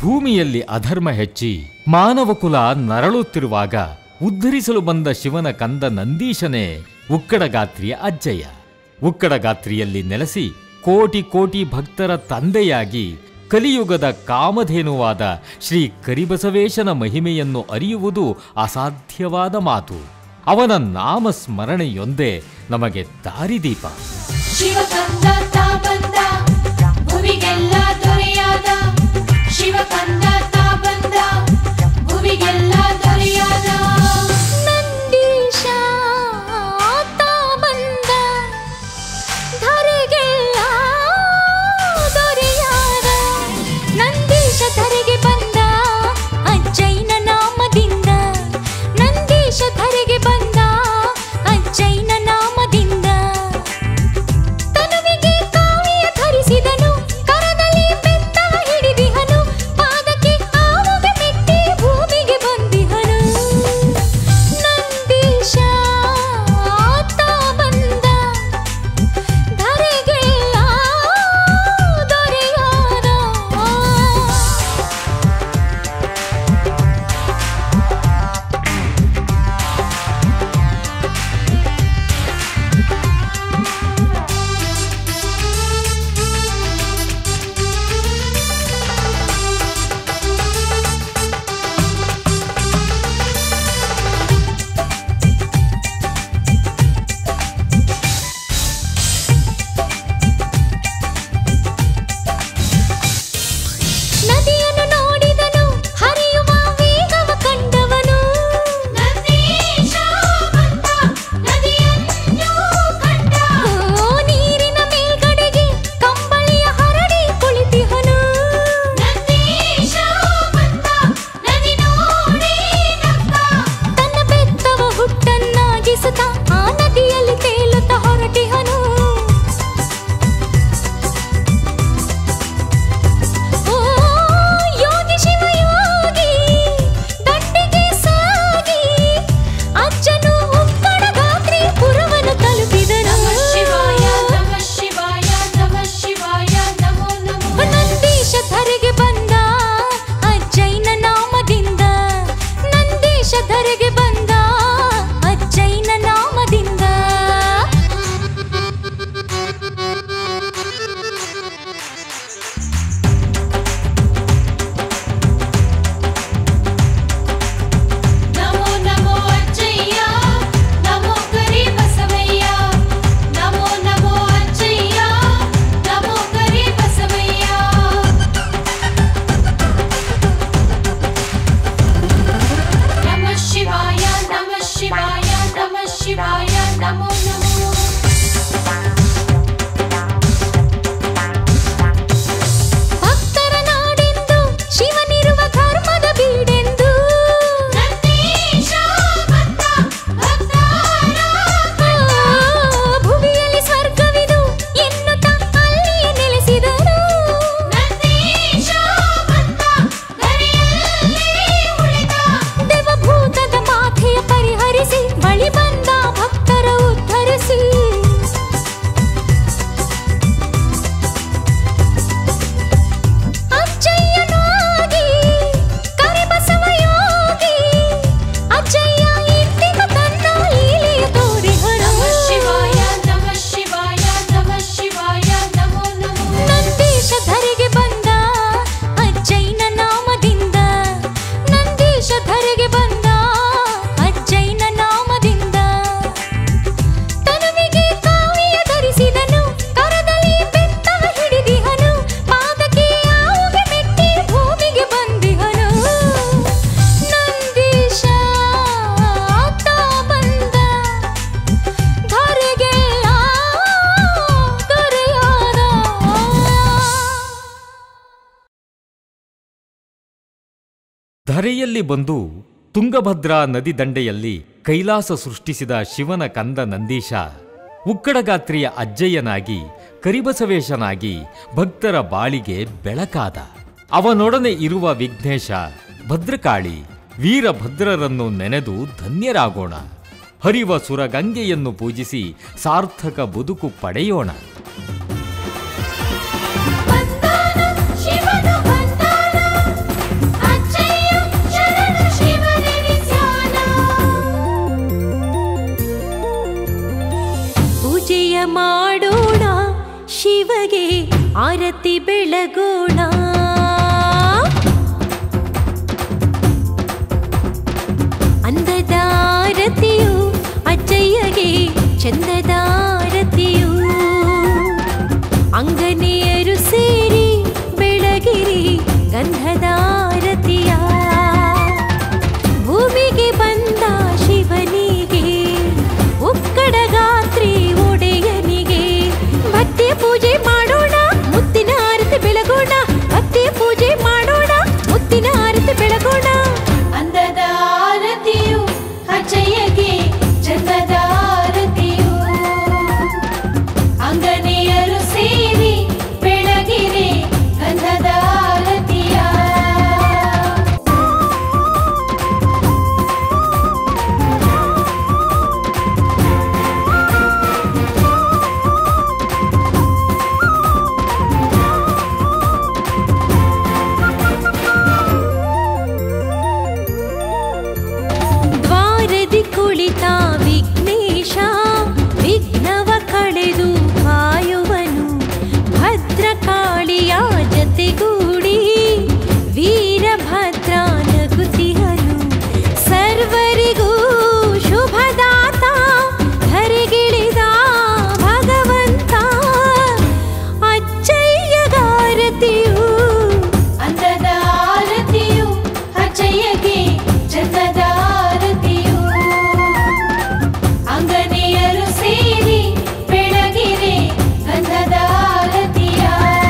ಭೂಮಿಯಲ್ಲಿ ಅಧರ್ಮ ಹೆಚ್ಚಿ ಮಾನವ ಕುಲ ನರಳುತ್ತಿರುವಾಗ ಉದ್ಧರಿಸಲು ಬಂದ ಶಿವನ ಕಂದ ನಂದೀಶನೇ ಉಕ್ಕಡಗಾತ್ರಿಯ ಅಜ್ಜಯ್ಯ ಉಕ್ಕಡಗಾತ್ರಿಯಲ್ಲಿ ನೆಲೆಸಿ ಕೋಟಿ ಕೋಟಿ ಭಕ್ತರ ತಂದೆಯಾಗಿ ಕಲಿಯುಗದ ಕಾಮಧೇನುವಾದ ಶ್ರೀ ಕರಿಬಸವೇಶನ ಮಹಿಮೆಯನ್ನು ಅರಿಯುವುದು ಅಸಾಧ್ಯವಾದ ಮಾತು ಅವನ ನಾಮಸ್ಮರಣೆಯೊಂದೇ ನಮಗೆ ದಾರಿದೀಪ ಶಿವಕಂದ ತಾ ಬಂದ ಭುವಿಗೆಲ್ಲ ದೊರೆಯಾದ ಶಿವಕಂದ ತಾ ಬಂದ ಭುವಿಗೆಲ್ಲ ದೊರೆಯಾದ ನಂದೀಶ ತಾ ಬಂದ ಧರೆಗೆಲ್ಲ ದೊರೆಯಾದ ನಂದೀಶ ಧರೆಗೆ ಬಂದ ಅಜ್ಜೈನ ನಾಮದಿಂದ ನಂದೀಶ ಧರೆಗೆ ಬಂದ ಅಜ್ಜೈನ ನಾಮದಿಂದ ತನುವಿಗೆ ಕಾವಿಯ ಧರಿಸಿದನು ಕರದಲ್ಲಿ ಬೆತ್ತವ ಹಿಡಿದಿಹನು ಪಾದಕ್ಕೆ ಆವುಗೆ ಮೆಟ್ಟಿ ಭೂಮಿಗೆ ಬಂದಿಹನು ನಂದೀಶ ತಾ ಬಂದ ಧರೆಗೆಲ್ಲ ದೊರೆಯಾದ ನದಿಯನ್ನು ನೋಡಿದನು ಹರಿಯುವ ವೇಗವ ಕಂಡವನು ಓ, ನೀರಿನ ಮೇಲ್ಗಡೆಗೆ ಕಂಬಳಿಯ ಹರಡಿ ಕುಳಿತಿಹನು ತನ್ನ ಬೆತ್ತವ ಹುಟ್ಟನ್ನಾಗಿಸುತ್ತ ಆ ನದಿಯಲ್ಲಿ ತೇಲುತ್ತ ಹೊರಟಿಹನು ಓ ಯೋಗಿ ಶಿವ ಯೋಗಿ ದಂಡಿಗೆ ಸಾಗಿ ಅಜ್ಜನು ಉಕ್ಕಡ ಗಾತ್ರಿ ಪುರವನ್ನು ತಲುಪಿದನು ಶಿವಾಯ ನಮ ಶಿವಾಯ ನಮ ಶಿವಾಯ ನಮೋ ನಮೋ ನಂದೀಶ ಧರೆಗೆ ಬಂದ ಅಜ್ಜೈನ ನಾಮದಿಂದ ನಂದೀಶ ಧರೆಗೆ ಬಂದ ಅಜ್ಜೈನ ನಾಮದಿಂದ ನಮೋ ನಮೋ ಅಜ್ಜಯ್ಯ ನಮೋ ಕರಿ ಬಸವಯ್ಯ ನಮೋ ನಮೋ ಅಜ್ಜಯ್ಯ ನಮೋ ಕರಿ ಬಸವಯ್ಯ ನಮ ಶಿವಾಯ ನಮ ಶಿವಾಯ ನಮ ಶಿವಾಯ ನಮೋ ನಮೋ ಭಕ್ತರ ನಾಡೆಂದು ಶಿವನಿರುವ ಧರ್ಮದ ಬೀಡೆಂದು ಭುವಿಯಲ್ಲಿ ಸ್ವರ್ಗವಿದು ಎನ್ನುತ್ತ ಅಲ್ಲಿಯೇ ನೆಲೆಸಿದನು ದೇವಭೂತದ ಮಾಥೆಯ ಪರಿಹರಿಸಿ ಬಳಿ ಬಂದ ಭಕ್ತರ ಉದ್ಧರಿಸಿ ಅಜ್ಜಯ್ಯನಾಗಿ ಕರಿಬಸವ ಯೋಗಿ ಅಜ್ಜಯ್ಯ ಇಂದಿನ ತನ್ನ ಲೀಲೆಯ ತೋರಿಹರು ನಮ ಶಿವಾಯ ನಮ ಶಿವಾಯ ನಮ ಶಿವಾಯ ನಮೋ ನಮೋ ನಂದೀಶ ಧರೆಗೆ ಬಂದ ಅಜ್ಜಯ್ಯನ ನಾಮದಿಂದ ನಂದೀಶ ಧರೆಗೆ ಬಂದ ಅಜ್ಜಯ್ಯನ ನಾಮದಿಂದ ತನುವಿಗೆ ಕಾವಿಯ ಧರಿಸಿದನು ಕರದಲ್ಲಿ ಬೆತ್ತವ ಹಿಡಿದಿಹನು ಪಾದಕ್ಕೆ ಆವುಗೆ ಮೆಟ್ಟಿ ಭೂಮಿಗೆ ಬಂದಿಹನು ನಂದೀಶ ತಾ ಬಂದ ಧರೆಗೆಲ್ಲ ದೊರೆಯಾದ ಧರೆಯಲ್ಲಿ ಬಂದು ತುಂಗಭದ್ರಾ ನದಿ ದಂಡೆಯಲ್ಲಿ ಕೈಲಾಸ ಸೃಷ್ಟಿಸಿದ ಶಿವನ ಕಂದ ನಂದೀಶ ಉಕ್ಕಡಗಾತ್ರಿಯ ಅಜ್ಜಯ್ಯನಾಗಿ ಕರಿಬಸವೇಶನಾಗಿ ಭಕ್ತರ ಬಾಳಿಗೆ ಬೆಳಕಾದ ಅವನೊಡನೆ ಇರುವ ವಿಘ್ನೇಶ ಭದ್ರಕಾಳಿ ವೀರಭದ್ರರನ್ನು ನೆನೆದು ಧನ್ಯರಾಗೋಣ ಹರಿವ ಸುರಗಂಗೆಯನ್ನು ಪೂಜಿಸಿ ಸಾರ್ಥಕ ಬದುಕು ಪಡೆಯೋಣ ಬಂದಾನ ಶಿವನು ಬಂದಾನ ಆರತಿ ಬೆಳಗೋಣ ಅಂದದಾರತಿಯು ಅಜ್ಜಯ್ಯಗೆ ಚಂದದಾರತಿಯು ಅಂಗನೆಯರು ಸೇರಿ ಬೆಳಗಿರಿ ಗಂಧದಾರತಿಯ ಭೂಮಿಗೆ ಬಂದ ಶಿವನಿಗೆ ಉಕ್ಕಡ ಗಾತ್ರಿ ಒಡೆಯನಿಗೆ ಭಕ್ತಿ ಪೂಜೆ ಮಾಡೋಣ ಮುತ್ತಿನ ಆರತಿ ಬೆಳಗೋಣ ಭಕ್ತಿ ಪೂಜೆ ಮಾಡೋಣ ಮುತ್ತಿನ ಆರತಿ ಬೆಳಗೋಣ ಅಂದದ ಆರತಿಯು ಅಜಯ್ಯಗೆ ಚಂದದ ಆರತಿಯು ಅಂಗನೆಯರು ಸೇರಿ ಬೆಳಗಿರೆ ಗಂಧದ ಆರತಿಯ ದ್ವಾರದಿ ಕುಳಿತ ವಿಘ್ನೇಶ ವಿಘ್ನವ ಕಳೆದು ಕಾಯುವನು ಭದ್ರಕಾಳಿಯ ಜತೆಗೂಡಿ ವೀರಭದ್ರ ನಗುತಿಹನು ಸರ್ವರಿಗೂ ಶುಭದಾತ ಧರೆಗಿಳಿದ ಭಗವಂತ ಅಚ್ಚಯ್ಯಗಾರತಿಯು ಅಂದದ ಆರತಿಯು ಅಜಯ್ಯಗೆ ಚಂದದ ಆರತಿಯು ಅಂಗನೆಯರು ಸೇರಿ ಬೆಳಗಿರೆ ಗಂಧದ ಆರತಿಯ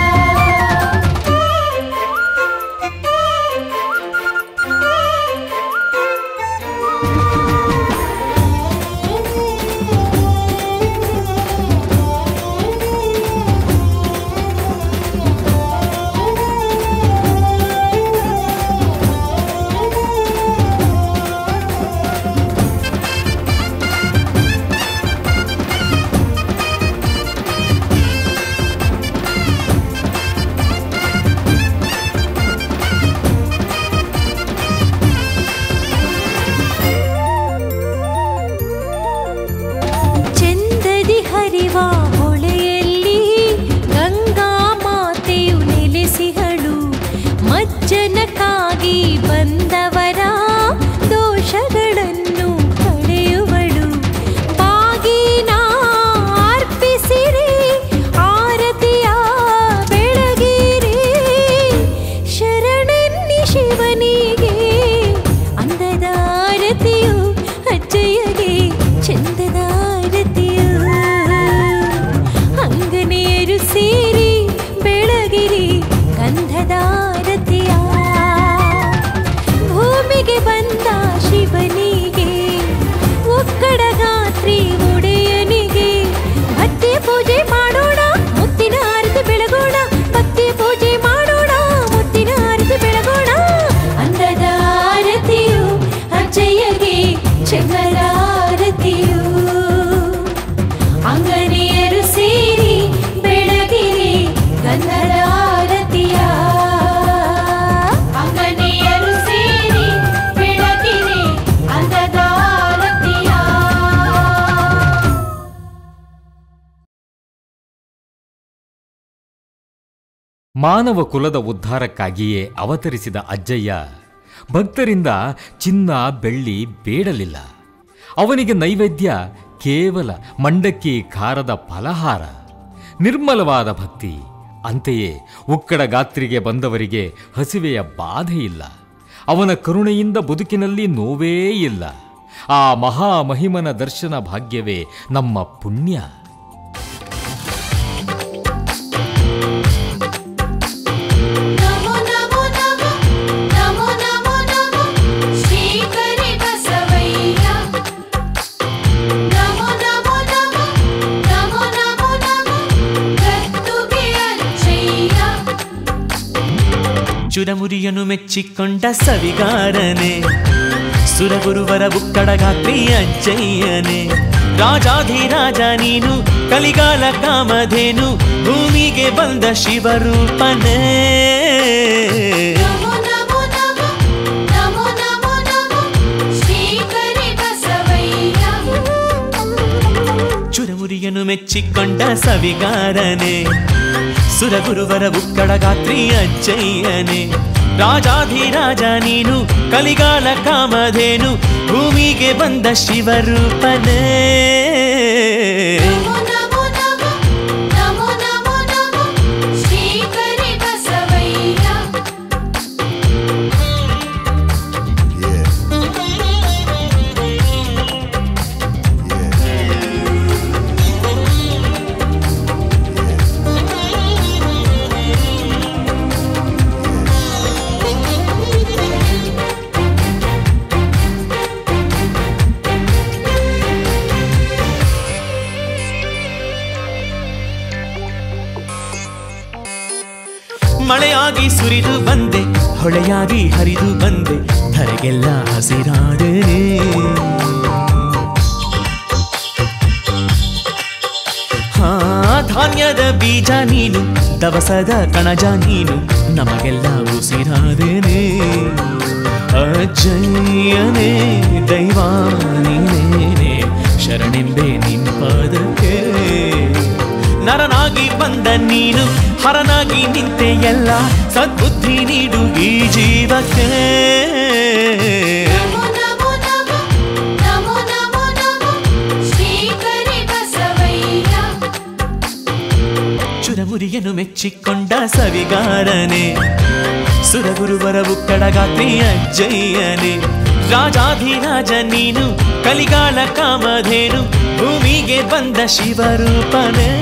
ಚಂದದಿ ಹರಿವ ಹೊಳೆಯಲ್ಲಿ ಗಂಗಾ ಮಾತೆಯು ನೆಲೆಸಿಹಳು ಮಜ್ಜನಕ್ಕಾಗಿ ಬಂದವರ ದೋಷಗಳನ್ನು ಕಳೆಯುವಳು ಬಾಗಿನ ಅರ್ಪಿಸಿರಿ ಆರತಿಯ ಬೆಳಗಿರಿ ಶರಣೆನ್ನಿ ಶಿವನಿಗೆ ಅಂದದ ಆರತಿಯು ಅಜ್ಜಯ್ಯಗೆ ಚಂದದ ಆರತಿಯು ಅಂಗನೆಯರು ಸೇರಿ ಬೆಳಗಿರಿ ಗಂಧದ ಆರತಿಯ ಭೂಮಿಗೆ ಬಂದ ಶಿವನಿಗೆ ಒಕ್ಕಡ ಗಾತ್ರಿ ಒಡೆಯನಿಗೆ ಭಕ್ತಿ ಪೂಜೆ ಮಾಡೋಣ ಮುತ್ತಿನ ಆರತಿ ಬೆಳಗೋಣ ಭಕ್ತಿ ಪೂಜೆ ಮಾಡೋಣ ಮುತ್ತಿನ ಆರತಿ ಬೆಳಗೋಣ ಅಂದದ ಆರತಿಯು ಅಜ್ಜಯ್ಯಗೆ ಚಂದದ ಆರತಿಯು ಅಂಗನೆಯರು ಸೇರಿ ಬೆಳಗಿರೆ ಗಂಧದ ಆರತಿಯ ಅಂಗನೆಯರು ಸೇರಿ ಬೆಳಗಿರೆ ಅಂದದ ಆರತಿಯ ಮಾನವ ಕುಲದ ಉದ್ಧಾರಕ್ಕಾಗಿಯೇ ಅವತರಿಸಿದ ಅಜ್ಜಯ್ಯ ಭಕ್ತರಿಂದ ಚಿನ್ನ ಬೆಳ್ಳಿ ಬೇಡಲಿಲ್ಲ ಅವನಿಗೆ ನೈವೇದ್ಯ ಕೇವಲ ಮಂಡಕ್ಕಿ ಖಾರದ ಫಲಹಾರ ನಿರ್ಮಲವಾದ ಭಕ್ತಿ ಅಂತೆಯೇ ಉಕ್ಕಡ ಗಾತ್ರಿಗೆ ಬಂದವರಿಗೆ ಹಸಿವೆಯ ಬಾಧೆ ಇಲ್ಲ ಅವನ ಕರುಣೆಯಿಂದ ಬದುಕಿನಲ್ಲಿ ನೋವೇ ಇಲ್ಲ ಆ ಮಹಾಮಹಿಮನ ದರ್ಶನ ಭಾಗ್ಯವೇ ನಮ್ಮ ಪುಣ್ಯ ನಮೋ ನಮೋ ನಮೋ ನಮೋ ನಮೋ ನಮೋ ಶ್ರೀಕರಿ ಬಸವಯ್ಯ ನಮೋ ನಮೋ ನಮೋ ನಮೋ ನಮೋ ನಮೋ ಗತ್ತುಗೆ ಅಚ್ಚಯ್ಯ ಚುರಮುರಿಯನು ಮೆಚ್ಚಿಕೊಂಡ ಸವಿಗಾರನೆ ಸುರಗುರುವರ ಬುಕ್ಕಡ ಗಾತ್ರಿ ಅಜ್ಜಯ್ಯನೆ ರಾಜಾಧಿರಾಜ ನೀನು ಕಲಿಗಾಲ ಕಾಮಧೇನು ಭೂಮಿಗೆ ಬಂದ ಶಿವರೂಪನೇ ನಮೋ ನಮೋ ನಮೋ ನಮೋ ನಮೋ ನಮೋ ಶ್ರೀಕರಿ ಬಸವಯ್ಯ ಚುರಮುರಿಯನು ಮೆಚ್ಚಿಕೊಂಡ ಸವಿಗಾರನೆ ಸುರಗುರುವರ ಉಕ್ಕಡ ಗಾತ್ರಿ ಅಜ್ಜಯ್ಯನೇ ರಾಜಾಧಿರಾಜ ನೀನು ಕಲಿಗಾಲ ಕಾಮಧೇನು ಭೂಮಿಗೆ ಬಂದ ಶಿವರೂಪನೇ ನಮೋ ನಮೋ ನಮೋ ನಮೋ ನಮೋ ನಮೋ ಶ್ರೀಕರಿ ಬಸವಯ್ಯ ಮಳೆಯಾಗಿ ಸುರಿದು ಬಂದೆ ಹೊಳೆಯಾಗಿ ಹರಿದು ಬಂದೆ ಧರೆಗೆಲ್ಲ ಹಸಿರಾದನೆ ಹಾ ಧಾನ್ಯದ ಬೀಜ ನೀನು ದವಸದ ಕಣಜ ನೀನು ನಮಗೆಲ್ಲ ಉಸಿರಾದೇನೆ ಅಜ್ಜಯ್ಯನೇ ದೈವ ನೀನೇನೆ ಶರಣೆಂಬೆ ನಿಂಪಾದಕ್ಕೆ ನರನಾಗಿ ಬಂದ ನೀನು ಹರನಾಗಿ ನಿಂತೆ ಎಲ್ಲ ಸದ್ಬುದ್ಧಿ ನೀಡು ಈ ಜೀವಕ್ಕೆ ನಮೋ ನಮೋ ನಮೋ ನಮೋ ನಮೋ ನಮೋ ಶ್ರೀಕರಿ ಬಸವಯ್ಯ ಚುರಮುರಿಯನ್ನು ಮೆಚ್ಚಿಕೊಂಡ ಸವಿಗಾರನೆ ಸುರಗುರುವರ ಉಕ್ಕಡ ಗಾತ್ರಿ ಅಜ್ಜಯ್ಯನೆ ರಾಜಾಧಿರಾಜ ನೀನು ಕಲಿಗಾಲ ಕಾಮಧೇನು ಭೂಮಿಗೆ ಬಂದ ಶಿವರೂಪನೇ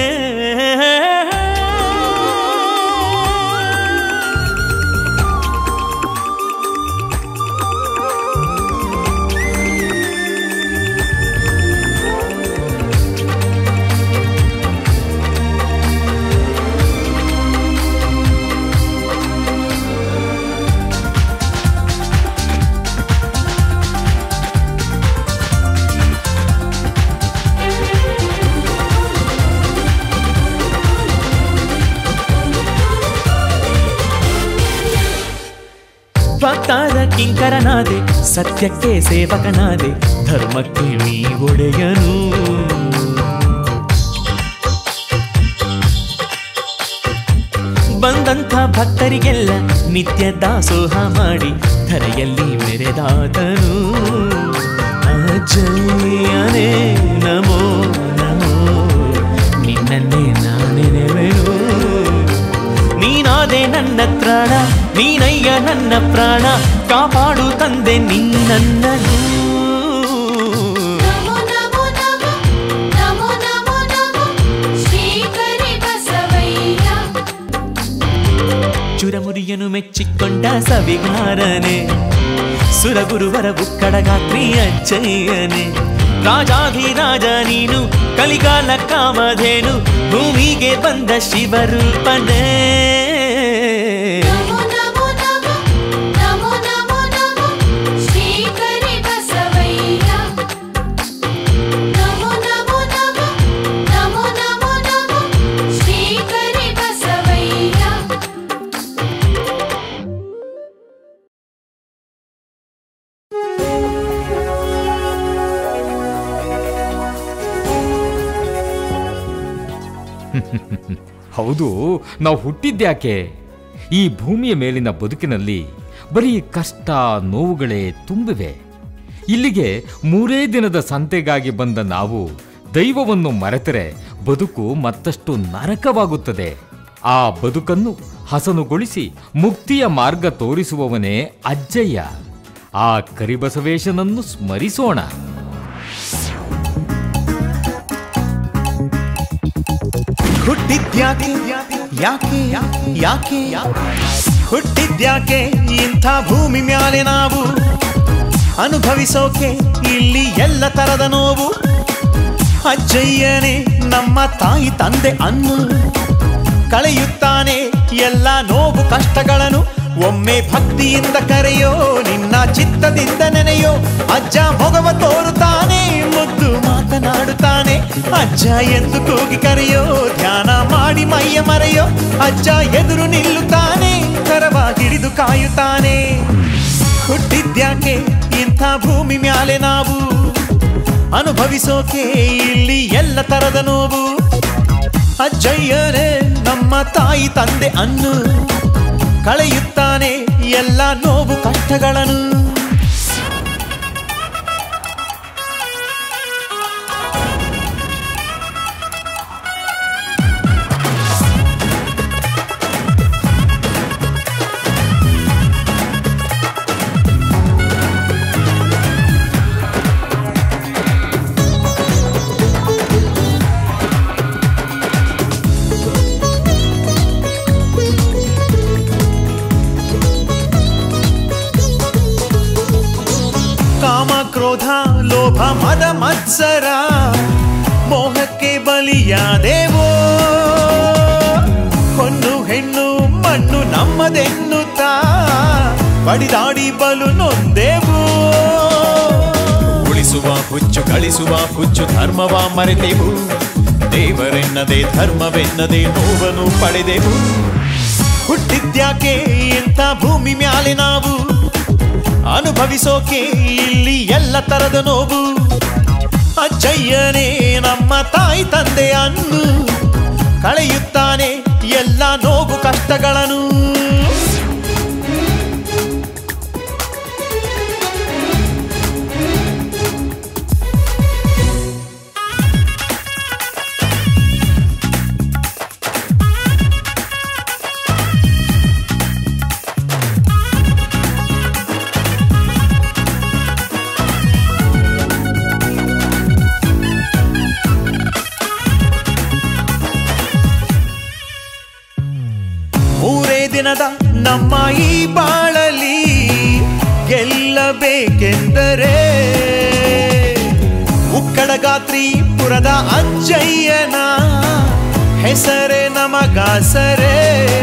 ಭಕ್ತಾದ ಕಿಂಕರನಾದೆ ಸತ್ಯಕ್ಕೆ ಸೇವಕನಾದೆ ಧರ್ಮಕ್ಕೆ ನೀ ಒಡೆಯನು ಬಂದಂಥ ಭಕ್ತರಿಗೆಲ್ಲ ನಿತ್ಯ ದಾಸೋಹ ಮಾಡಿ ಧರೆಯಲ್ಲಿ ಮೆರೆದಾತನು ಅಜಯನೇ ನಮೋ ನಮೋ ನಿನ್ನನ್ನೇ ನಾನೆನೆವೆನು ನೀನಾದೆ ನನ್ನ ತ್ರಾಣ ನೀನಯ್ಯ ನನ್ನ ಪ್ರಾಣ ಕಾಪಾಡು ತಂದೆ ನಿನ್ನನ್ನು ನಮೋ ನಮೋ ನಮೋ ನಮೋ ನಮೋ ನಮೋ ಶ್ರೀಕರಿ ಬಸವಯ್ಯ ಚುರಮುರಿಯನು ಮೆಚ್ಚಿಕೊಂಡ ಸವಿಗಾರನೆ ಸುರಗುರುವರ ಉಕ್ಕಡ ಗಾತ್ರಿ ಅಜ್ಜಯ್ಯನೆ ರಾಜಾಧಿರಾಜ ನೀನು ಕಲಿಗಾಲ ಕಾಮಧೇನು ಭೂಮಿಗೆ ಬಂದ ಶಿವರೂಪನೇ ನಮೋ ನಮೋ ನಮೋ ನಮೋ ನಮೋ ನಮೋ ಶ್ರೀಕರಿ ಬಸವಯ್ಯ ನಮೋ ನಮೋ ನಮೋ ನಮೋ ನಮೋ ನಮೋ ಶ್ರೀಕರಿ ಬಸವಯ್ಯ ಹೌದು ನಾವು ಹುಟ್ಟಿದ್ಯಾಕೆ ಈ ಭೂಮಿಯ ಮೇಲಿನ ಬದುಕಿನಲ್ಲಿ ಬರೀ ಕಷ್ಟ ನೋವುಗಳೇ ತುಂಬಿವೆ ಇಲ್ಲಿಗೆ ಮೂರೇ ದಿನದ ಸಂತೆಗಾಗಿ ಬಂದ ನಾವು ದೈವವನ್ನು ಮರೆತರೆ ಬದುಕು ಮತ್ತಷ್ಟು ನರಕವಾಗುತ್ತದೆ ಆ ಬದುಕನ್ನು ಹಸನುಗೊಳಿಸಿ ಮುಕ್ತಿಯ ಮಾರ್ಗ ತೋರಿಸುವವನೇ ಅಜ್ಜಯ್ಯ ಆ ಕರಿಬಸವೇಶನನ್ನು ಸ್ಮರಿಸೋಣ ಹುಟ್ಟಿದ್ಯಾಕೆ ಯಾಕೆ ಯಾಕೆ ಹುಟ್ಟಿದ್ಯಾಕೆ ಇಂಥ ಭೂಮಿ ಮ್ಯಾಲೆ ನಾವು ಅನುಭವಿಸೋಕೆ ಇಲ್ಲಿ ಎಲ್ಲ ತರದ ನೋವು ಅಜ್ಜಯ್ಯನೇ ನಮ್ಮ ತಾಯಿ ತಂದೆ ಅನ್ನು ಕಳೆಯುತ್ತಾನೆ ಎಲ್ಲ ನೋವು ಕಷ್ಟಗಳನ್ನು ಒಮ್ಮೆ ಭಕ್ತಿಯಿಂದ ಕರೆಯೋ ನಿನ್ನ ಚಿತ್ತದಿಂದ ನೆನೆಯೋ ಅಜ್ಜ ಮೊಗವ ತೋರುತ್ತಾನೆ ಮುದ್ದು ಮಾತನಾಡುತ್ತಾನೆ ಅಜ್ಜ ಎಂದು ಕೂಗಿ ಕರೆಯೋ ಧ್ಯಾನ ಮಾಡಿ ಮೈಯ ಮರೆಯೋ ಅಜ್ಜ ಎದುರು ನಿಲ್ಲುತ್ತಾನೆ ಕರವ ಹಿಡಿದು ಕಾಯುತ್ತಾನೆ ಹುಟ್ಟಿದ್ಯಾಕೆ ಇಂಥ ಭೂಮಿ ಮ್ಯಾಲೆ ನಾವು ಅನುಭವಿಸೋಕೆ ಇಲ್ಲಿ ಎಲ್ಲ ತರದ ನೋವು ಅಜ್ಜಯ್ಯನೇ ನಮ್ಮ ತಾಯಿ ತಂದೆ ಅನ್ನು ಕಳೆಯುತ್ತಾನೆ ಎಲ್ಲ ನೋವು ಕಷ್ಟಗಳನ್ನು ಕಾಮ ಕ್ರೋಧ ಲೋಭ ಮದ ಮತ್ಸರ ಮೋಹಕ್ಕೆ ಬಲಿಯಾದೇವೋ ಹೊನ್ನು ಹೆಣ್ಣು ಮಣ್ಣು ನಮ್ಮದೆನ್ನುತ್ತಾ ಬಡಿದಾಡಿ ಬಲು ನೊಂದೆವು ಉಳಿಸುವ ಹುಚ್ಚು ಗಳಿಸುವ ಹುಚ್ಚು ಧರ್ಮವ ಮರೆತೆವು ದೇವರೆನ್ನದೆ ಧರ್ಮವೆನ್ನದೆ ನೋವನ್ನು ಪಡೆದೆವು ಹುಟ್ಟಿದ್ಯಾಕೆ ಇಂಥ ಭೂಮಿ ಮ್ಯಾಲೆ ನಾವು ಅನುಭವಿಸೋಕೆ ಇಲ್ಲಿ ಎಲ್ಲ ತರದ ನೋವು ಅಜ್ಜಯ್ಯನೇ ನಮ್ಮ ತಾಯಿ ತಂದೆ ಅನ್ನು ಕಳೆಯುತ್ತಾನೆ ಎಲ್ಲ ನೋವು ಕಷ್ಟಗಳನ್ನು ಮೂರೇ ದಿನದ ನಮ್ಮ ಈ ಬಾಳಲಿ ಗೆಲ್ಲಬೇಕೆಂದರೆ ಉಕ್ಕಡ ಗಾತ್ರಿ ಪುರದ ಅಜ್ಜಯ್ಯನ ಹೆಸರೇ ನಮಗಾಸರೇ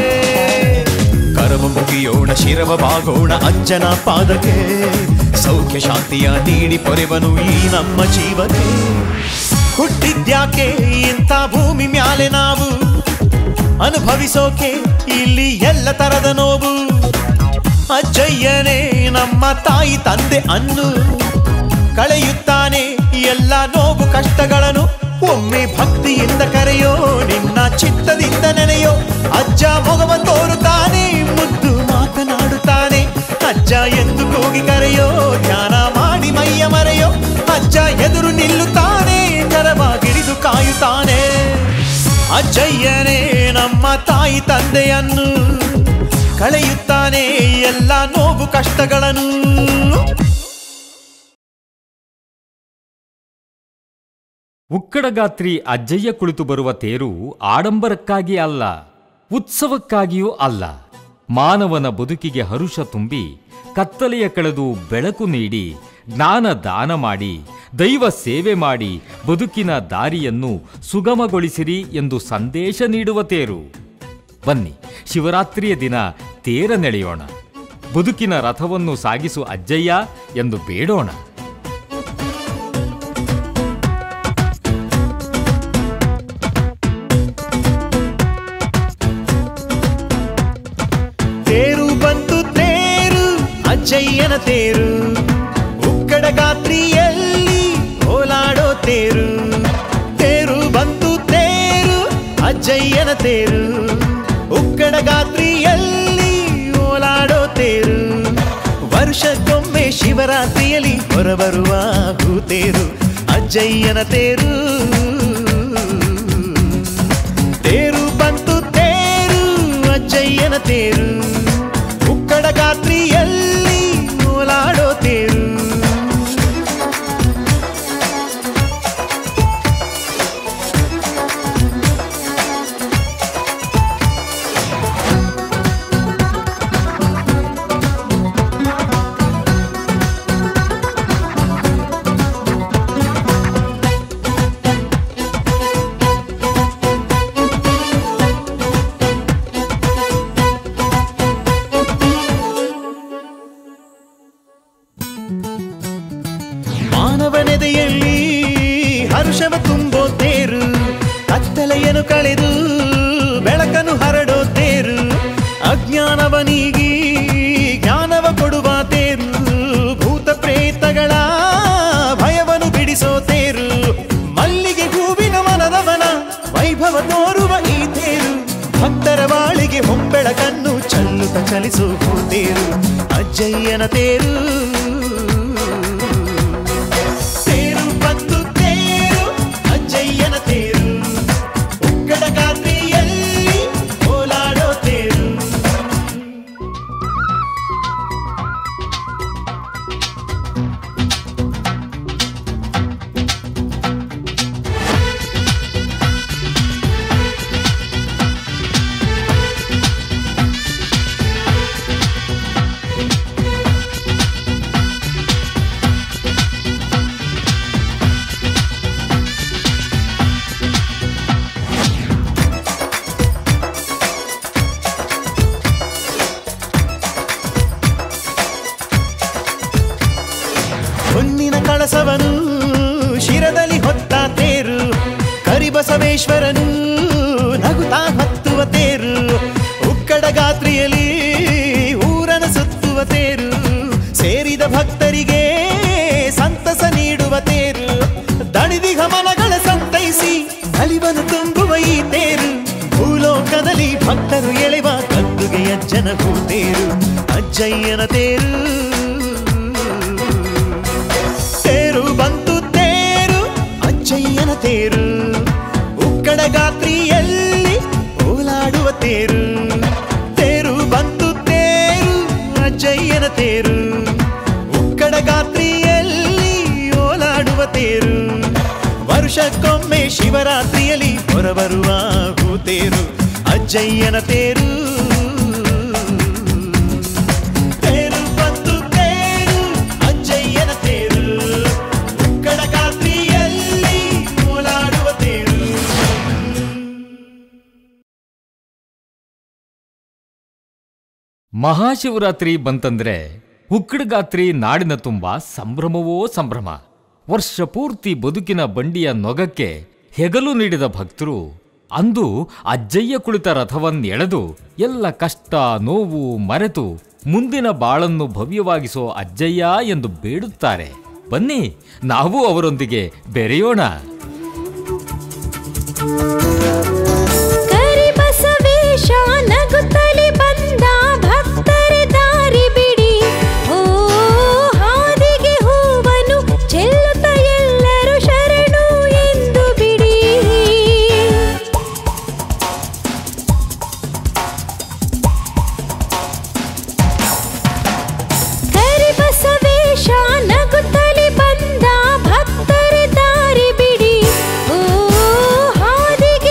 ಕರವ ಮುಗಿಯೋಣ ಶಿರವ ಬಾಗೋಣ ಅಜ್ಜನ ಪಾದಕ್ಕೆ ಸೌಖ್ಯ ಶಾಂತಿಯ ನೀಡಿ ಪೊರೆವನು ಈ ನಮ್ಮ ಜೀವಕ್ಕೆ ಹುಟ್ಟಿದ್ಯಾಕೆ ಇಂಥ ಭೂಮಿ ಮ್ಯಾಲೆ ನಾವು ಅನುಭವಿಸೋಕೆ ಇಲ್ಲಿ ಎಲ್ಲ ತರದ ನೋವು ಅಜ್ಜಯ್ಯನೇ ನಮ್ಮ ತಾಯಿ ತಂದೆ ಅನ್ನು ಕಳೆಯುತ್ತಾನೆ ಎಲ್ಲ ನೋವು ಕಷ್ಟಗಳನ್ನು ಒಮ್ಮೆ ಭಕ್ತಿಯಿಂದ ಕರೆಯೋ ನಿನ್ನ ಚಿತ್ತದಿಂದ ನೆನೆಯೋ ಅಜ್ಜ ಮೊಗವ ತೋರುತ್ತಾನೆ ಮುದ್ದು ಮಾತನಾಡುತ್ತಾನೆ ಅಜ್ಜ ಎಂದು ಕೂಗಿ ಕರೆಯೋ ಧ್ಯಾನ ಮಾಡಿ ಮೈಯ ಮರೆಯೋ ಅಜ್ಜ ಎದುರು ನಿಲ್ಲುತ್ತಾನೆ ಕರವಾಗಿಡಿದು ಕಾಯುತ್ತಾನೆ ಅಜ್ಜಯ್ಯನೇ ನಮ್ಮ ತಾಯಿ ತಂದೆಯನ್ನು ಕಳೆಯುತ್ತಾನೆ ಎಲ್ಲ ನೋವು ಕಷ್ಟಗಳನ್ನು ಉಕ್ಕಡಗಾತ್ರಿ ಅಜ್ಜಯ್ಯ ಕುಳಿತು ಬರುವ ತೇರು ಆಡಂಬರಕ್ಕಾಗಿ ಅಲ್ಲ ಉತ್ಸವಕ್ಕಾಗಿಯೂ ಅಲ್ಲ ಮಾನವನ ಬದುಕಿಗೆ ಹರುಷ ತುಂಬಿ ಕತ್ತಲೆಯ ಕಳೆದು ಬೆಳಕು ನೀಡಿ ಜ್ಞಾನ ದಾನ ಮಾಡಿ ದೈವ ಸೇವೆ ಮಾಡಿ ಬದುಕಿನ ದಾರಿಯನ್ನು ಸುಗಮಗೊಳಿಸಿರಿ ಎಂದು ಸಂದೇಶ ನೀಡುವ ತೇರು ಬನ್ನಿ ಶಿವರಾತ್ರಿಯ ದಿನ ತೇರ ನೆಳೆಯೋಣ ಬದುಕಿನ ರಥವನ್ನು ಸಾಗಿಸು ಅಜ್ಜಯ್ಯ ಎಂದು ಬೇಡೋಣ ತೇರು ಬಂತು ತೇರು ಅಜ್ಜಯ್ಯನ ತೇರು ಉಕ್ಕಡ ಗಾತ್ರಿಯಲ್ಲಿ ಓಲಾಡೋ ತೇರು ತೇರು ಬಂತು ತೇರು ಅಜ್ಜಯ್ಯನ ತೇರು ಉಕ್ಕಡ ಗಾತ್ರಿಯಲ್ಲಿ ಓಲಾಡೋ ತೇರು ವರ್ಷಕ್ಕೊಮ್ಮೆ ಶಿವರಾತ್ರಿಯಲ್ಲಿ ಹೊರಬರುವ ಭೂತೇರು ಅಜ್ಜಯ್ಯನ ತೇರು ತೇರು ಬಂತು ತೇರು ಅಜ್ಜಯ್ಯನ ತೇರು ಉಕ್ಕಡ ಗಾತ್ರಿಯಲ್ಲಿ ಓಲಾಡೋ ತೇರು ಮಾನವನೆದೆಯಲ್ಲಿ ಹರುಷವ ತುಂಬೋ ತೇರು ಕತ್ತಲೆಯನ್ನು ಕಳೆದು ಬೆಳಕನ್ನು ಹರಡೋ ತೇರು ಅಜ್ಞಾನವ ನೀಗಿ ಜ್ಞಾನವ ಕೊಡುವ ತೇರು ಭೂತ ಪ್ರೇತಗಳ ಭಯವನ್ನು ಬಿಡಿಸೋ ತೇರು ಮಲ್ಲಿಗೆ ಹೂವಿನ ಮನದವನ ವೈಭವ ತೋರುವ ಹೊಂಬೆಳಕನ್ನು ಚಲ್ಲುತ್ತ ಚಲಿಸು ತೇರು ಅಜ್ಜಯ್ಯನ ತೇರು ತೇರು ಬಂತು ತೇರು ಅಜ್ಜಯ್ಯನ ತೇರು ಉಕ್ಕಡ ಗಾತ್ರಿಯಲ್ಲಿ ಓಲಾಡೋ ತೇರು ಹೊನ್ನಿನ ಕಳಸವನು ಶಿರದಲ್ಲಿ ಹೊತ್ತ ತೇರು ಕರಿಬಸವೇಶ್ವರನು ನಗುತ್ತಾ ಹತ್ತುವ ತೇರು ಉಕ್ಕಡ ಗಾತ್ರಿಯಲ್ಲಿ ಊರನ ಸುತ್ತುವ ತೇರು ಸೇರಿದ ಭಕ್ತರಿಗೆ ಸಂತಸ ನೀಡುವ ತೇರು ದಣಿದಿಗ ಮನಗಳ ಸಂತೈಸಿ ನಲಿವನು ತುಂಬುವ ಈ ತೇರು ಭೂಲೋಕದಲ್ಲಿ ಭಕ್ತರು ಎಳೆವ ಕದ್ದುಗೆ ಅಜ್ಜನ ಭೂತೇರು ಅಜ್ಜಯ್ಯನ ತೇರು ತೇರು ಬಂತು ತೇರು ಅಜ್ಜಯ್ಯನ ತೇರು ಉಕ್ಕಡ ಗಾತ್ರಿಯಲ್ಲಿ ಓಲಾಡುವ ತೇರು ತೇರು ಬಂತು ತೇರು ಅಜ್ಜಯ್ಯನ ತೇರು ಉಕ್ಕಡ ಗಾತ್ರಿಯಲ್ಲಿ ಓಲಾಡುವ ತೇರು ವರ್ಷಕ್ಕೊಮ್ಮೆ ಶಿವರಾತ್ರಿಯಲ್ಲಿ ಹೊರಬರುವ ಭೂತೇರು ಅಜ್ಜಯ್ಯನ ತೇರು ತೇರು ಬಂತು ತೇರು ಅಜ್ಜಯ್ಯನ ತೇರು ಉಕ್ಕಡ ಗಾತ್ರಿಯಲ್ಲಿ ಓಲಾಡುವ ತೇರು ಮಹಾಶಿವರಾತ್ರಿ ಬಂತಂದ್ರೆ ಉಕ್ಕಡಗಾತ್ರಿ ನಾಡಿನ ತುಂಬ ಸಂಭ್ರಮವೋ ಸಂಭ್ರಮ ವರ್ಷ ಪೂರ್ತಿ ಬದುಕಿನ ಬಂಡಿಯ ನೊಗಕ್ಕೆ ಹೆಗಲು ನೀಡಿದ ಭಕ್ತರು ಅಂದು ಅಜ್ಜಯ್ಯ ಕುಳಿತ ರಥವನ್ನೆಳೆದು ಎಲ್ಲ ಕಷ್ಟ ನೋವು ಮರೆತು ಮುಂದಿನ ಬಾಳನ್ನು ಭವ್ಯವಾಗಿಸೋ ಅಜ್ಜಯ್ಯ ಎಂದು ಬೇಡುತ್ತಾರೆ ಬನ್ನಿ ನಾವು ಅವರೊಂದಿಗೆ ಬೆರೆಯೋಣ ಕರಿಬಸವೇಶ ನಗುತ್ತಲಿ ಬಂದ ಭಕ್ತರೆ ದಾರಿ ಬಿಡಿ ಓ ಹಾದಿಗೆ ಹೂವನು ಚೆಲ್ಲುತ್ತ ಎಲ್ಲರೂ ಶರಣು ಎಂದು ಬಿಡಿ ಕರಿಬಸವೇಶ ನಗುತ್ತಲಿ ಬಂದ ಭಕ್ತರೆ ದಾರಿ ಬಿಡಿ ಓ ಹಾದಿಗೆ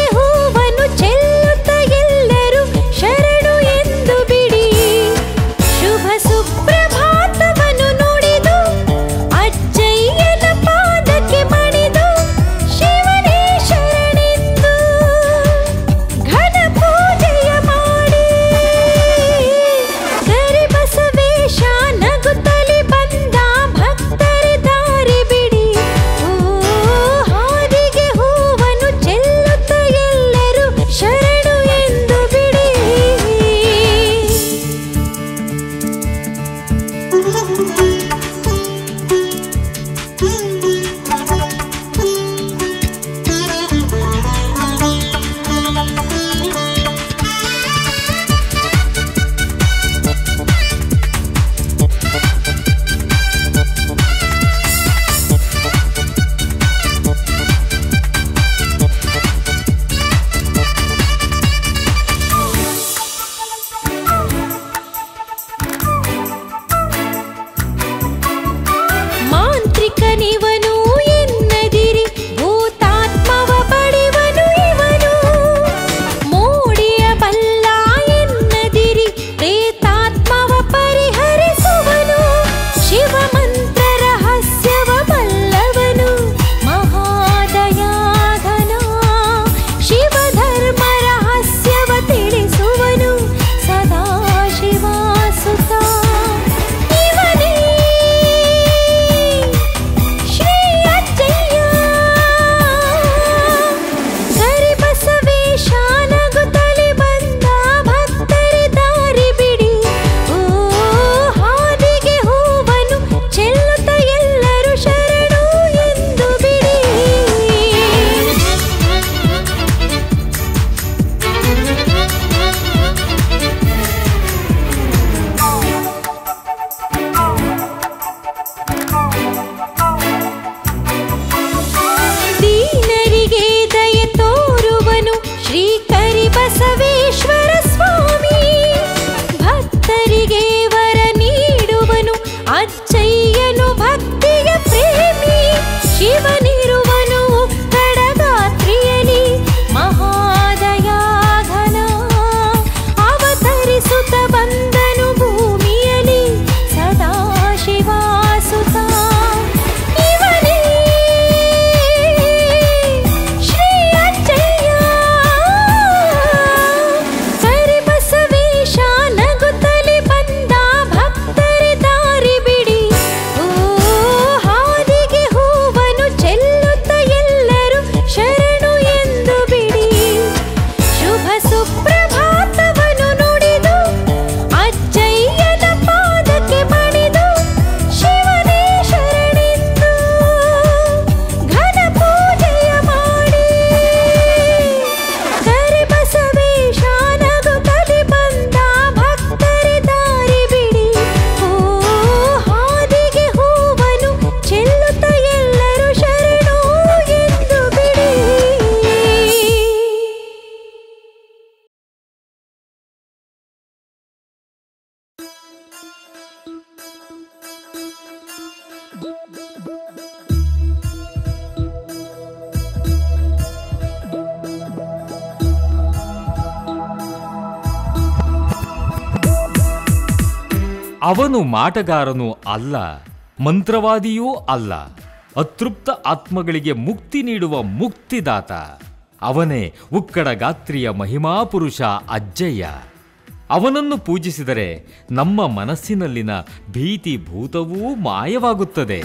ಅವನು ಮಾಟಗಾರನೂ ಅಲ್ಲ ಮಂತ್ರವಾದಿಯೂ ಅಲ್ಲ ಅತೃಪ್ತ ಆತ್ಮಗಳಿಗೆ ಮುಕ್ತಿ ನೀಡುವ ಮುಕ್ತಿದಾತ ಅವನೇ ಉಕ್ಕಡ ಗಾತ್ರಿಯ ಮಹಿಮಾಪುರುಷ ಅಜ್ಜಯ್ಯ ಅವನನ್ನು ಪೂಜಿಸಿದರೆ ನಮ್ಮ ಮನಸ್ಸಿನಲ್ಲಿನ ಭೀತಿ ಭೂತವೂ ಮಾಯವಾಗುತ್ತದೆ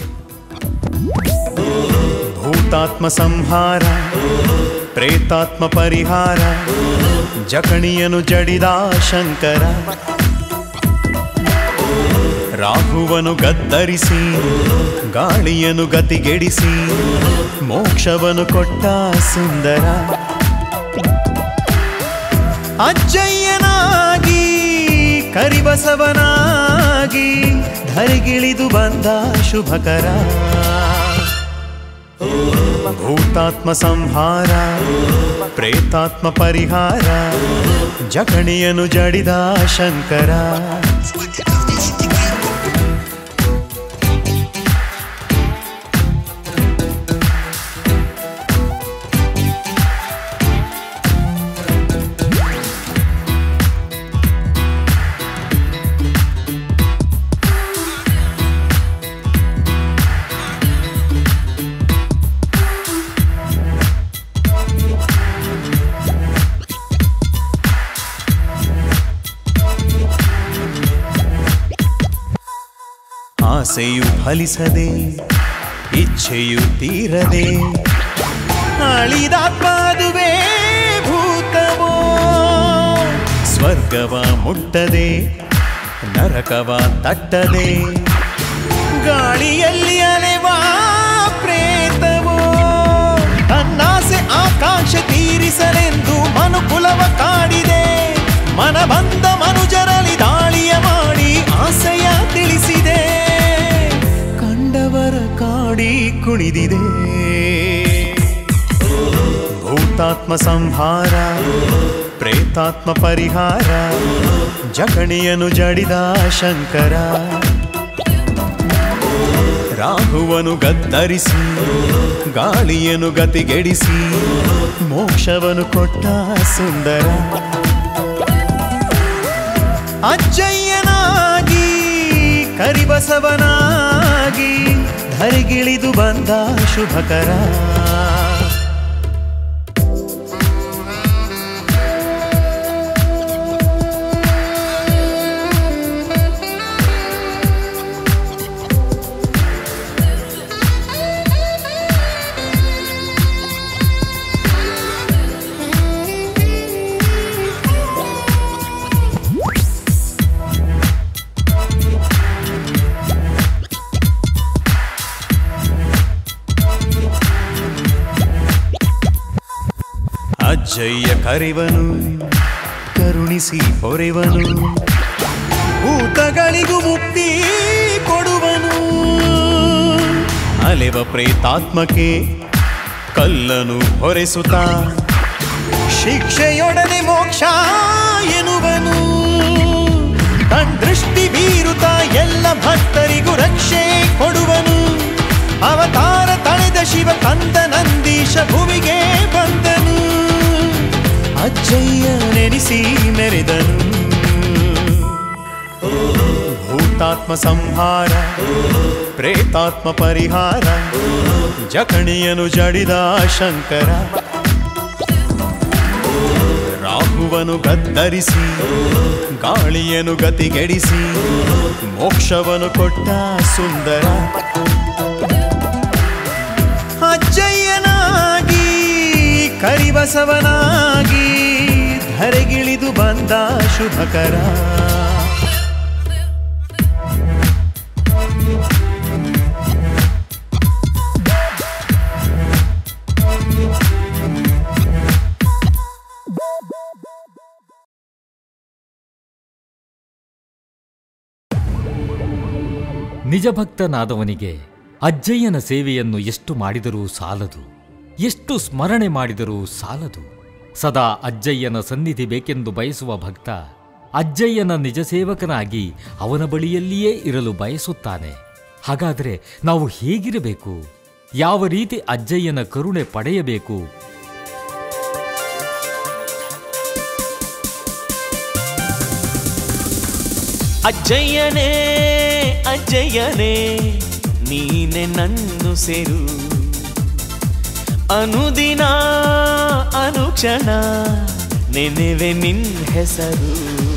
ಭೂತಾತ್ಮ ಸಂಹಾರ ಪ್ರೇತಾತ್ಮ ಪರಿಹಾರ ಜಕಣಿಯನು ಜಡಿದ ಶಂಕರ ರಾಹುವನು ಗದ್ದರಿಸಿ ಗಾಳಿಯನು ಗತಿಗೆಡಿಸಿ ಮೋಕ್ಷವನು ಕೊಟ್ಟ ಸುಂದರ ಅಜ್ಜಯ್ಯನಾಗಿ ಕರಿಬಸವನಾಗಿ ಧರಿಗಿಳಿದು ಬಂದ ಶುಭಕರ ಭೂತಾತ್ಮ ಸಂಹಾರ ಪ್ರೇತಾತ್ಮ ಪರಿಹಾರ ಜಕಣಿಯನು ಜಡಿದ ಶಂಕರ ಆಸೆಯು ಫಲಿಸದೆ ಇಚ್ಛೆಯು ತೀರದೆ ಅಳಿದಾತ್ಮಾದುವೆ ಭೂತವೋ ಸ್ವರ್ಗವ ಮುಟ್ಟದೆ ನರಕವ ತಟ್ಟದೆ ಗಾಳಿಯಲ್ಲಿ ಅಲೆವಾ ಪ್ರೇತವೋ ತನ್ನಾಸೆ ಆಕಾಂಕ್ಷೆ ತೀರಿಸಲೆಂದು ಮನುಕುಲವ ಕಾಡಿದೆ ಮನ ಬಂದ ಮನುಜರಲಿ ದಾಳಿಯ ಮಾಡಿ ಆಸೆಯ ತಿಳಿಸಿದೆ ಕಂಡವರ ಕಾಡಿ ಕುಣಿದಿದೆ ಭೂತಾತ್ಮ ಸಂಹಾರ ಪ್ರೇತಾತ್ಮ ಪರಿಹಾರ ಜಕಣಿಯನು ಜಡಿದ ಶಂಕರ ರಾಹುವನು ಗದ್ದರಿಸಿ ಗಾಳಿಯನು ಗತಿಗೆಡಿಸಿ ಮೋಕ್ಷವನು ಕೊಟ್ಟ ಸುಂದರ ಅಜ್ಜಯ್ಯನಾಗಿ ಕರಿಬಸವನಾಗಿ ಧರಿಗಿಳಿದು ಬಂದ ಶುಭಕರ ಅಜ್ಜಯ್ಯ ಕರೆವನು ಕರುಣಿಸಿ ಹೊರೆವನು ಭೂತಗಳಿಗೂ ಮುಕ್ತಿ ಕೊಡುವನು ಅಲೆವ ಪ್ರೇತಾತ್ಮಕ್ಕೆ ಕಲ್ಲನು ಹೊರೆಸುತ್ತ ಶಿಕ್ಷೆಯೊಡನೆ ಮೋಕ್ಷ ಎನ್ನುವನು ತನ್ ದೃಷ್ಟಿ ಬೀರುತ್ತ ಎಲ್ಲ ಭಕ್ತರಿಗೂ ರಕ್ಷೆ ಕೊಡುವನು ಅವತಾರ ತಳೆದ ಶಿವ ಕಂದ ನಂದೀಶ ಭುವಿಗೆ ಬಂದನು ಅಜ್ಜಯ್ಯ ನೆನೆಸಿ ಮೆರೆದನು ಭೂತಾತ್ಮ ಸಂಹಾರ ಪ್ರೇತಾತ್ಮ ಪರಿಹಾರ ಜಕಣಿಯನು ಜಡಿದ ಶಂಕರ ರಾಹುವನು ಗದ್ದರಿಸಿ ಗಾಳಿಯನು ಗತಿಗೆಡಿಸಿ ಮೋಕ್ಷವನು ಕೊಟ್ಟ ಸುಂದರ ಅಜ್ಜಯ್ಯನಾಗಿ ಕರಿಬಸವನಾಗಿ ಧರೆಗಿಳಿದು ಬಂದ ಶುಭಕರ ನಿಜಭಕ್ತನಾದವನಿಗೆ ಅಜ್ಜಯ್ಯನ ಸೇವೆಯನ್ನು ಎಷ್ಟು ಮಾಡಿದರೂ ಸಾಲದು ಎಷ್ಟು ಸ್ಮರಣೆ ಮಾಡಿದರೂ ಸಾಲದು ಸದಾ ಅಜ್ಜಯ್ಯನ ಸನ್ನಿಧಿ ಬೇಕೆಂದು ಬಯಸುವ ಭಕ್ತ ಅಜ್ಜಯ್ಯನ ನಿಜ ಸೇವಕನಾಗಿ ಅವನ ಬಳಿಯಲ್ಲಿಯೇ ಇರಲು ಬಯಸುತ್ತಾನೆ ಹಾಗಾದರೆ ನಾವು ಹೇಗಿರಬೇಕು ಯಾವ ರೀತಿ ಅಜ್ಜಯ್ಯನ ಕರುಣೆ ಪಡೆಯಬೇಕು ಅಜ್ಜಯ್ಯನೇ ಅಜ್ಜಯ್ಯನೇ ನೀನೆ ನನ್ನು ಸೇರು ಅನುದಿನ ಅನುಕ್ಷಣ ನೆನೆವೆ ನಿನ್ ಹೆಸರು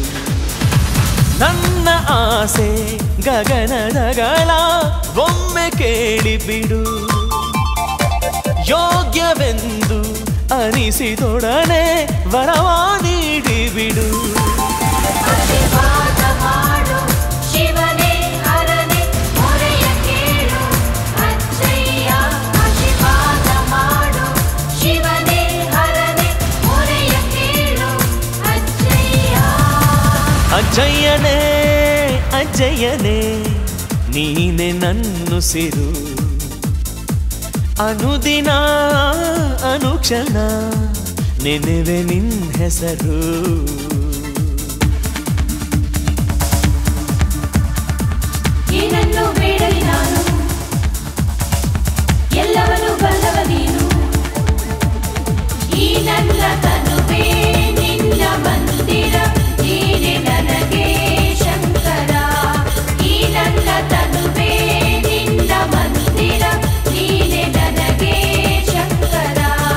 ನನ್ನ ಆಸೆ ಗಗನದಗಳ ಒಮ್ಮೆ ಕೇಳಿಬಿಡು ಯೋಗ್ಯವೆಂದು ಅನಿಸಿದೊಡನೆ ವರವಾ ನೀಡಿಬಿಡು ಆಶೀರ್ವಾದ ಮಾಡು ಶಿವನೇ ಹರನೆ ಮೊರೆಯ ಕೇಳು ಅಜ್ಜಯ್ಯ ಆಶೀರ್ವಾದ ಮಾಡು ಶಿವನೇ ಹರನೆ ಮೊರೆಯ ಕೇಳು ಅಜ್ಜಯ್ಯ ಅಜ್ಜಯ್ಯನೇ ಅಜ್ಜಯ್ಯನೇ ನೀನೆ ನನ್ನು ಸಿರು ಅನುದಿನ ಅನುಕ್ಷಣ ನೆನೆವೆ ನಿನ್ ಹೆಸರು ಏನನ್ನು ಬೇಡಲಿ ನಾನು ಎಲ್ಲವನ್ನೂ ಬಲ್ಲವ ನೀನು ಈ ನನ್ನ ತನುವೇ ನಿನ್ನ ಮಂದಿರ ನೀನೆ ನನಗೆ ಶಂಕರ ಈ ನನ್ನ ತನುವೇ ನಿನ್ನ ಮಂದಿರ ನೀನೆ ನನಗೆ ಶಂಕರ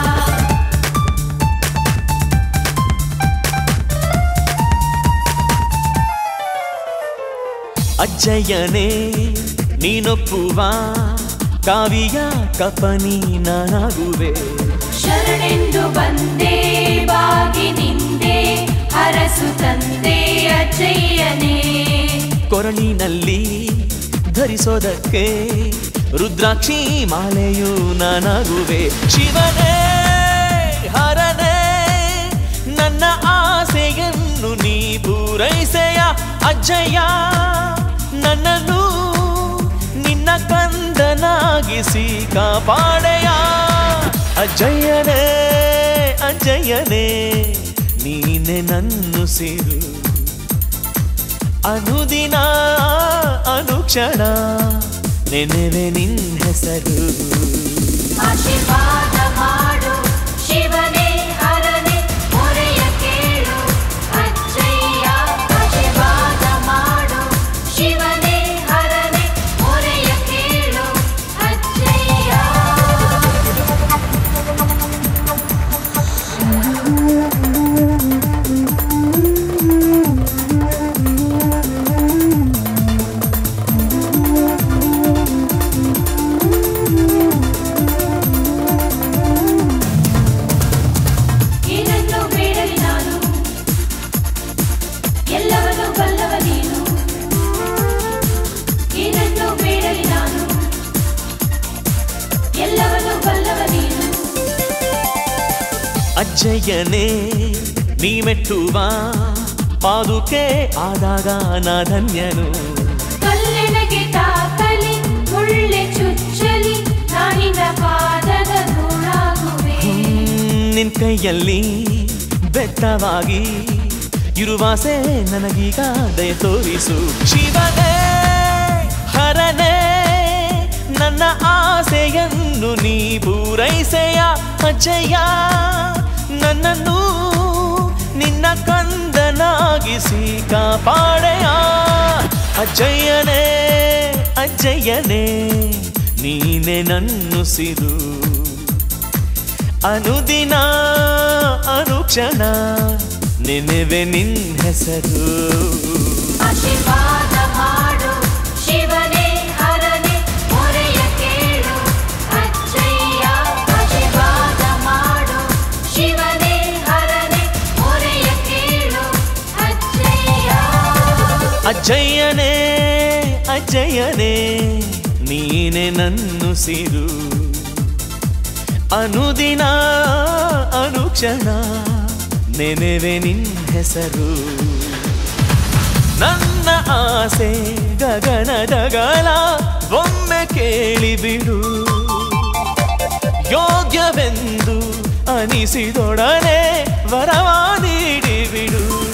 ಅಜ್ಜಯ್ಯನೇ ನೀನೊಪ್ಪುವ ಕಾವಿಯ ಕಪನಿ ನಾನಾಗುವೆ ಶರಣೆಂದು ಬಂದೆ ಬಾಗಿ ನಿಂದೆ ಹರಸು ತಂದೆ ಅಜ್ಜಯ್ಯನೇ ಕೊರಳಿನಲ್ಲಿ ಧರಿಸೋದಕ್ಕೆ ರುದ್ರಾಕ್ಷಿ ಮಾಲೆಯು ನಾನಾಗುವೆ ಶಿವನೇ ಹರನೇ ನನ್ನ ಆಸೆಯನ್ನು ನೀ ಪೂರೈಸೆಯ ಅಜ್ಜಯ್ಯ ನನ್ನನ್ನು ನಿನ್ನ ಕಂದನಾಗಿಸಿ ಕಾಪಾಡೆಯ ಅಜ್ಜಯ್ಯನೇ ಅಜ್ಜಯ್ಯನೇ ನೀನೆ ನನ್ನು ಸಿರು ಅನುದಿನ ಅನುಕ್ಷಣ ನೆನೆವೆ ನಿನ್ ಹೆಸರು ಆಶೀರ್ವಾದ ಮಾಡು ಶಿವನೇ ಹರನೆ ಮೊರೆಯ ಕೇಳು ಅಜ್ಜಯ್ಯ ಆಶೀರ್ವಾದ ಮಾಡು ಶಿವನೇ ಹರನೆ ಮೊರೆಯ ಕೇಳು ಅಜ್ಜಯ್ಯ ಏನನ್ನು ಬೇಡಲಿ ನಾನು ಎಲ್ಲವನ್ನೂ ಬಲ್ಲವ ನೀನು ಏನನ್ನು ಬೇಡಲಿ ನಾನು ಎಲ್ಲವನ್ನೂ ಬಲ್ಲವ ನೀನು ಅಜ್ಜಯ್ಯನೇ ನೀ ಮೆಟ್ಟುವ ಪಾದುಕೆ ಆದಾಗ ನಾ ಧನ್ಯನು ಕಲ್ಲೆನಗೆ ತಾಕಲಿ ಮುಳ್ಳೆ ಚುಚ್ಚಲಿ ನಾನಿನ ಪಾದದ ಧೂಳಾಗುವೆ ನಿನ್ ಕೈಯಲ್ಲಿ ಬೆತ್ತವಾಗಿ ಇರುವಾಸೆ ನನಗೀಗ ದಯ ತೋರಿಸು ಶಿವನೇ ಹರನೇ ನನ್ನ ಆಸೆಯನ್ನು ನೀ ಪೂರೈಸೆಯ ಅಜ್ಜಯ್ಯ ನನ್ನನ್ನು ನಿನ್ನ ಕಂದನಾಗಿಸಿ ಕಾಪಾಡೆಯ ಅಜ್ಜಯ್ಯನೇ ಅಜ್ಜಯ್ಯನೇ ನೀನೆ ನನ್ನು ಸಿರು ಅನುದಿನ ಅನುಕ್ಷಣ ನೆನೆವೆ ನಿನ್ ಹೆಸರು ಆಶೀರ್ವಾದ ಮಾಡು ಶಿವನೇ ಹರನೆ ಮೊರೆಯ ಕೇಳು ಅಜ್ಜಯ್ಯ ಆಶೀರ್ವಾದ ಮಾಡು ಶಿವನೇ ಹರನೆ ಮೊರೆಯ ಕೇಳು ಅಜ್ಜಯ್ಯ ಅಜ್ಜಯ್ಯನೇ ಅಜ್ಜಯ್ಯನೇ ನೀನೆ ನನ್ನು ಸಿರು ಅನುದಿನ ಅನುಕ್ಷಣ ನೆನೆವೆ ನಿನ್ ಹೆಸರು ನನ್ನ ಆಸೆ ಗಗನದಗಳ ಒಮ್ಮೆ ಕೇಳಿಬಿಡು ಯೋಗ್ಯವೆಂದು ಅನಿಸಿದೊಡನೆ ವರವಾ ನೀಡಿಬಿಡು